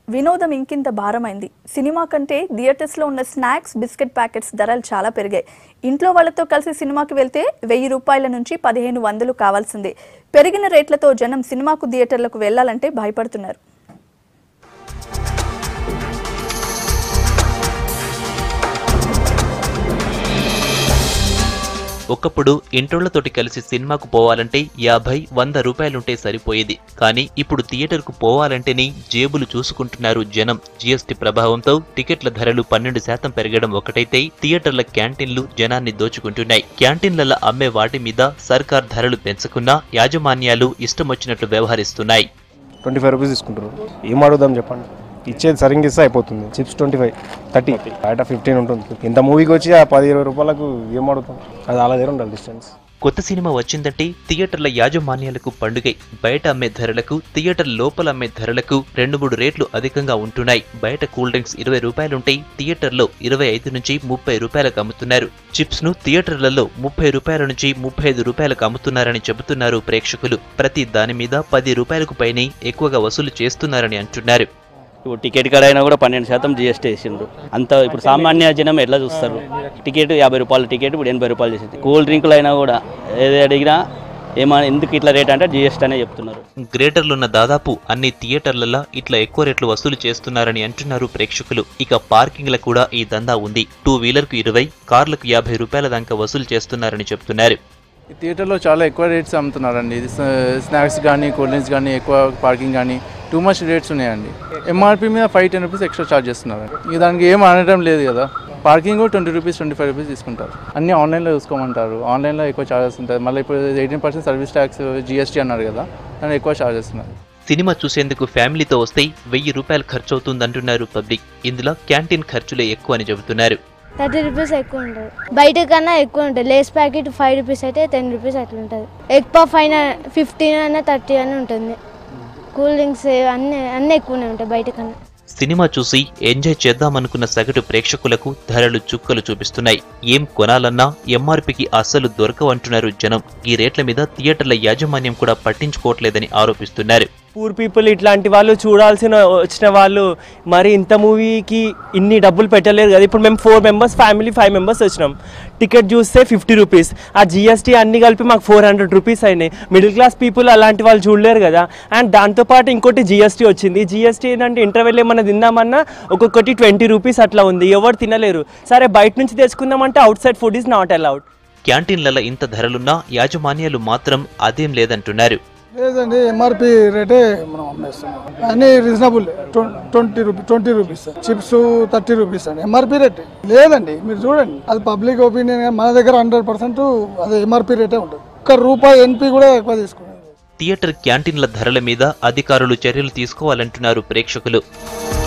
వినోదం ఇంకింత భారమైంది సినిమా కంటే థియేటర్స్లో ఉన్న స్నాక్స్ బిస్కెట్ ప్యాకెట్స్ ధరలు చాలా పెరిగాయి ఇంట్లో వాళ్ళతో కలిసి సినిమాకి వెళ్తే వెయ్యి రూపాయల నుంచి పదిహేను వందలు కావాల్సిందే పెరిగిన రేట్లతో జనం సినిమాకు థియేటర్లకు వెళ్లాలంటే భయపడుతున్నారు ఒకప్పుడు ఇంటోళ్లతోటి కలిసి సినిమాకు పోవాలంటే యాభై వంద రూపాయలుంటే సరిపోయేది కానీ ఇప్పుడు థియేటర్కు పోవాలంటేనే జేబులు చూసుకుంటున్నారు జనం జీఎస్టీ ప్రభావంతో టికెట్ల ధరలు పన్నెండు శాతం పెరగడం ఒకటైతే థియేటర్ల క్యాంటీన్లు జనాన్ని దోచుకుంటున్నాయి క్యాంటీన్లలో అమ్మే వాటి మీద సర్కార్ ధరలు పెంచకున్నా యాజమాన్యాలు ఇష్టమొచ్చినట్లు వ్యవహరిస్తున్నాయి ట్వంటీ ఫైవ్ రూపీస్ తీసుకుంటారు ఏం అడుగుదాం చెప్పండి ఇచ్చేది సరిగ్గా ఇస్తే అయిపోతుంది చిప్స్ ట్వంటీ ఫైవ్ థర్టీ బయట ఫిఫ్టీన్ ఉంటుంది ఇంత మూవీకి వచ్చి ఆ పది ఇరవై రూపాయలకు ఏం అడుగుతాం అది అలా దగ్గర ఉండాలి డిస్టెన్స్ కొత్త సినిమా వచ్చిందంటే థియేటర్ల యాజమాన్యాలకు పండుగై బయట అమ్మే ధరలకు థియేటర్ లోపల అమ్మే ధరలకు రెండు మూడు రేట్లు అధికంగా ఉంటున్నాయి బయట కూల్ డ్రింక్స్ ఇరవై రూపాయలుంటే థియేటర్లో ఇరవై ఐదు నుంచి ముప్పై రూపాయలకు అమ్ముతున్నారు చిప్స్ ను థియేటర్లలో ముప్పై రూపాయల నుంచి ముప్పై ఐదు రూపాయలకు అమ్ముతున్నారని చెబుతున్నారు ప్రేక్షకులు ప్రతి దాని మీద పది రూపాయలకు పైనే ఎక్కువగా వసూలు చేస్తున్నారని అంటున్నారు ఇప్పుడు టికెట్ కాడ అయినా కూడా పన్నెండు శాతం జిఎస్టీ వేసిండ్రు అంత ఇప్పుడు సామాన్య జనం ఎట్లా చూస్తారు టికెట్ యాభై రూపాయల టికెట్ ఇప్పుడు ఎనభై రూపాయలు చేసింది కూల్ డ్రింకులు అయినా కూడా ఏది అడిగినా ఏమైనా ఎందుకు ఇట్లా రేట్ అంటే జిఎస్టీ అనే చెప్తున్నారు గ్రేటర్లున్న దాదాపు అన్ని థియేటర్లలో ఇట్లా ఎక్కువ రేట్లు వసూలు చేస్తున్నారని అంటున్నారు ప్రేక్షకులు ఇక పార్కింగ్ల కూడా ఈ దందా ఉంది టూ వీలర్కు ఇరవై కార్లకు యాభై రూపాయల దాకా వసూలు చేస్తున్నారని చెప్తున్నారు ఈ థియేటర్లో చాలా ఎక్కువ రేట్స్ అమ్ముతున్నారండి ఇది స్నా- స్నాక్స్ కానీ కూల్ డ్రింక్స్ కానీ ఎక్కువ పార్కింగ్ కానీ టూ మచ్ రేట్స్ ఉన్నాయండి ఎంఆర్పి మీద five ten rupees extra charge చేస్తున్నారు ఇక దానికి ఏం అనడం లేదు కదా parking twenty rupees twenty five rupees తీసుకుంటారు అన్నీ ఆన్లైన్లో చూసుకోమంటారు ఆన్లైన్లో ఎక్కువ చార్జెస్ ఉంటాయి మళ్ళీ ఇప్పుడు eighteen percent service tax GST అన్నారు కదా దాన్ని ఎక్కువ చార్జ్ చేస్తున్నారు సినిమా చూసేందుకు ఫ్యామిలీతో వస్తే వెయ్యి రూపాయలు ఖర్చు అవుతుందంటున్నారు పబ్లిక్ ఇందులో క్యాంటీన్ ఖర్చులే ఎక్కువ అని చెబుతున్నారు థర్టీ రూపీస్ ఎక్కువ ఉంటుంది బయట కన్నా ఎక్కువ ఉంటుంది లేస్ ప్యాకెట్ ఫైవ్ రూపీస్ అయితే టెన్ రూపీస్ అట్లా ఉంటుంది ఎగ్ పఫ్ అయినా ఫిఫ్టీన్ అయినా థర్టీ అని ఉంటుంది కూల్ డ్రింక్స్ అన్నీ అన్నీ ఎక్కువనే ఉంటాయి బయట కన్నా సినిమా చూసి ఎంజాయ్ చేద్దామనుకున్న సగటు ప్రేక్షకులకు ధరలు చుక్కలు చూపిస్తున్నాయి ఏం కొనాలన్నా ఎంఆర్పికి అస్సలు దొరకవంటున్నారు జనం ఈ రేట్ల మీద థియేటర్ల యాజమాన్యం కూడా పట్టించుకోవట్లేదని ఆరోపిస్తున్నారు పూర్ పీపుల్ ఇట్లాంటి వాళ్ళు చూడాల్సిన వచ్చిన వాళ్ళు మరి ఇంత మూవీకి ఇన్ని డబ్బులు పెట్టలేరు కదా ఇప్పుడు మేము four members family five members వచ్చినాం టికెట్ చూస్తే ఫిఫ్టీ రూపీస్ ఆ జిఎస్టీ అన్ని కలిపి మాకు ఫోర్ హండ్రెడ్ రూపీస్ అయినాయి మిడిల్ క్లాస్ పీపుల్ అలాంటి వాళ్ళు చూడలేరు కదా అండ్ దాంతోపాటు ఇంకోటి జిఎస్టీ వచ్చింది జిఎస్టీ ఏంటంటే ఇంటర్వెల్ ఏమన్నా తిందామన్నా ఒక్కొక్కటి ట్వంటీ రూపీస్ అట్లా ఉంది ఎవరు తినలేరు సరే బయట నుంచి తెచ్చుకుందామంటే outside food is not allowed క్యాంటీన్లలో ఇంత ధరలున్నా యాజమాన్యాలు మాత్రం అదేం లేదంటున్నారు లేదండి ఎంఆర్పి రేటే మనం అమ్మేస్తున్నాం అన్ని reasonable twenty rupee twenty rupees chips thirty rupees అండి ఎంఆర్పి రేట్ లేదండి మీరు చూడండి అది పబ్లిక్ ఒపీనియన్ మన దగ్గర హండ్రెడ్ పర్సెంట్ అది ఎంఆర్పి రేటే ఉంటుంది ఒక్క రూపాయి ఎన్పి కూడా ఎక్కువ తీసుకున్నాం థియేటర్ క్యాంటీన్ల ధరల మీద అధికారులు చర్యలు తీసుకోవాలంటున్నారు ప్రేక్షకులు